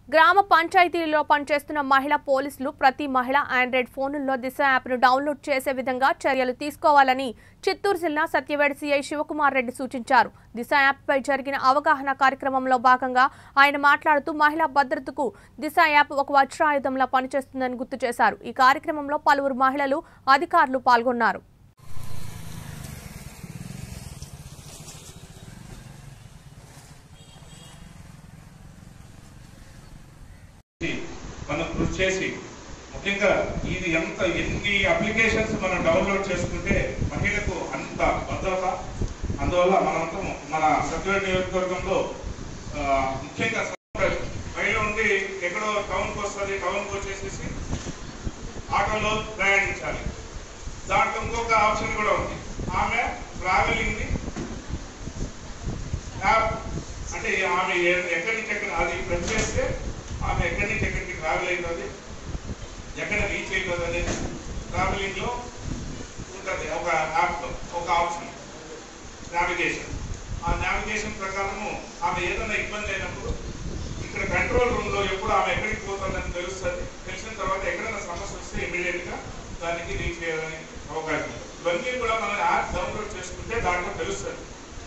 గ్రామ పంచాయతీలలో పనిచేస్తున్న మహిళా పోలీసులు ప్రతి మహిళ ఆండ్రాయిడ్ ఫోనుల్లో దిశ యాప్ను డౌన్లోడ్ చేసే విధంగా చర్యలు తీసుకోవాలని చిత్తూరు జిల్లా సత్యవేడి సిఐ శివకుమార్ రెడ్డి సూచించారు దిశ యాప్పై జరిగిన అవగాహన కార్యక్రమంలో భాగంగా ఆయన మాట్లాడుతూ మహిళా భద్రతకు దిశ యాప్ ఒక వజ్రాయుధంలా పనిచేస్తుందని గుర్తు చేశారు ఈ కార్యక్రమంలో పలువురు మహిళలు అధికారులు పాల్గొన్నారు మనం కృషి చేసి ముఖ్యంగా ఇది ఎంత ఎన్ని అప్లికేషన్స్ మనం డౌన్లోడ్ చేసుకుంటే మహిళకు అంత భద్రత అందువల్ల మనంతా మన సత్యవేడ నియోజకవర్గంలో ఆ, ముఖ్యంగా బయట ఉండి ఎక్కడో టౌన్కి వస్తుంది టౌన్కి వచ్చేసేసి ఆటోలో ప్రయాణించాలి దాంట్లో ఇంకొక ఆప్షన్ కూడా ఉంది ఆమె ట్రావెలింగ్ ని యాప్ అంటే ఆమె ఎ- ఎక్కడి నుంచి ఎక్కడ అది ప్రెస్ చేస్తే ఆమె ఎక్కడి నుంచి ఎక్కడికి ట్రావెల్ అవుతుంది ఎక్కడ రీచ్ అవుతుంది అనేది ట్రావెలింగ్ లో ఉంటుంది ఒక యాప్ లో ఒక ఆప్షన్ నావిగేషన్ ఆ నావిగేషన్ ప్రకారము ఆమె ఏదైనా ఇబ్బంది అయినప్పుడు ఇక్కడ కంట్రోల్ రూమ్ లో ఎప్పుడు ఆమె ఎక్కడికి పోతుందని తెలుస్తుంది తెలిసిన తర్వాత ఎక్కడైనా సమస్య వస్తే ఇమీడియట్ గా దానికి రీచ్ చేయడానికి అవకాశం ఉంది. ఇవన్నీ కూడా మనం యాప్ డౌన్లోడ్ చేసుకుంటే దాంట్లో తెలుస్తుంది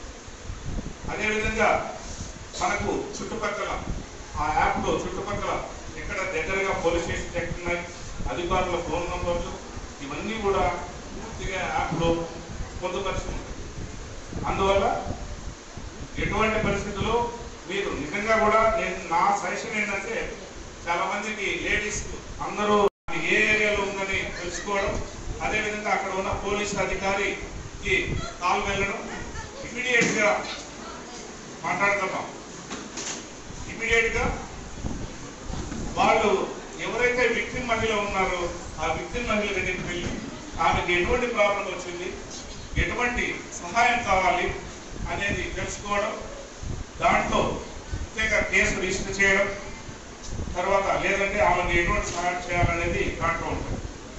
అదేవిధంగా మనకు చుట్టుపక్కల ఆ యాప్ లో చుట్టుపక్కల ఎక్కడ దగ్గరగా పోలీస్ స్టేషన్ ఎక్కడ ఉన్నాయి అధికారుల ఫోన్ నంబర్లు ఇవన్నీ కూడా పూర్తిగా యాప్ లో పొందుపరిచి ఉంటాయి అందువల్ల ఎటువంటి పరిస్థితుల్లో మీరు నిజంగా కూడా నేను నా సజెషన్ ఏంటంటే చాలా మందికి లేడీస్ అందరూ ఏ ఏరియాలో ఉందని తెలుసుకోవడం అదేవిధంగా అక్కడ ఉన్న పోలీస్ అధికారికి కాల్ వెళ్ళడం ఇమీడియట్ గా మాట్లాడుతున్నాం ఇమీడియట్ గా వాళ్ళు ఎవరైతే విక్టిమ్ మహిళ ఉన్నారో ఆ విక్టిమ్ మహిళ దగ్గరికి వెళ్ళి ఆమెకి ఎటువంటి ప్రాబ్లం వచ్చింది ఎటువంటి సహాయం కావాలి అనేది తెలుసుకోవడం దాంట్లో ముఖ్యంగా కేసు రిజిస్టర్ చేయడం తర్వాత లేదంటే ఆమెకి ఎటువంటి సహాయం చేయాలనేది దాంట్లో ఉంటుంది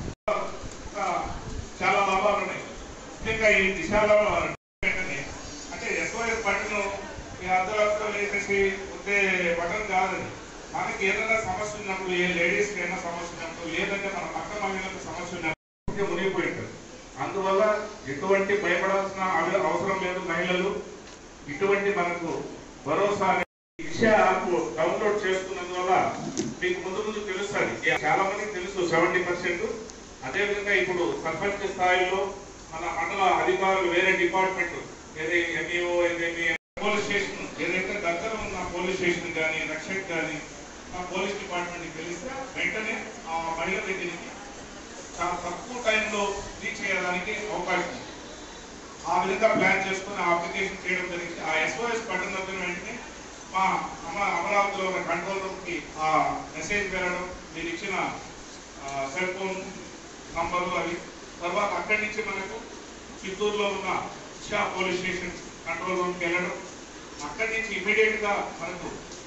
ఆ, చాలా లాభాలు ఉన్నాయి ముఖ్యంగా ఈ దిశలో ఏంటంటే అంటే ఎస్ఓఎస్ బటన్ ఈ అర్ధరాత్రులు వేసేసి ఉంటే బటన్ కాదండి మనకి ఏదైనా సమస్య ఉన్నప్పుడు ఏ లేడీస్కి ఏదైనా సమస్య ఉన్నప్పుడు లేదంటే మన పక్క మహిళలకు సమస్య ఉన్నప్పుడు మునిగిపోయి ఉంటుంది అందువల్ల ఎటువంటి భయపడాల్సిన అవ- అవసరం లేదు మహిళలు ఇటువంటి మనకు భరోసా అనే దిశ యాప్ డౌన్లోడ్ చేసుకున్నందువల్ల మీకు ముందు ముందు తెలుస్తుంది చాలా మందికి తెలుసు సెవెంటీ పర్సెంట్ అదేవిధంగా ఇప్పుడు సర్పంచ్ స్థాయిలో మన మండల అధికారులు వేరే డిపార్ట్మెంట్ ఏదైతే ఎంఈఓ ఏదైతే పోలీస్ స్టేషన్ ఏదైతే దగ్గర ఉన్న పోలీస్ స్టేషన్ కానీ రక్షక్ కానీ ఆ పోలీస్ డిపార్ట్మెంట్ తెలిస్తే వెంటనే ఆ మహిళ దగ్గరికి చాలా తక్కువ టైంలో రీచ్ చేయడానికి అవకాశం ఉంది ఆ విధంగా ప్లాన్ చేసుకుని ఆ అప్లికేషన్ చేయడం జరిగింది ఆ ఎస్ఓఎస్ బటన్ నొక్కిన వెంటనే మా అమ్మ అమరావతిలో ఉన్న కంట్రోల్ రూమ్ కి ఆ మెసేజ్ వెళ్ళడం మీరు ఇచ్చిన సెల్ ఫోన్ నంబర్లు అవి తర్వాత అక్కడి నుంచి మనకు చిత్తూరులో ఉన్న ఇషా పోలీస్ స్టేషన్ కంట్రోల్ రూమ్కి వెళ్ళడం అక్కడి నుంచి ఇమీడియట్ గా మనకు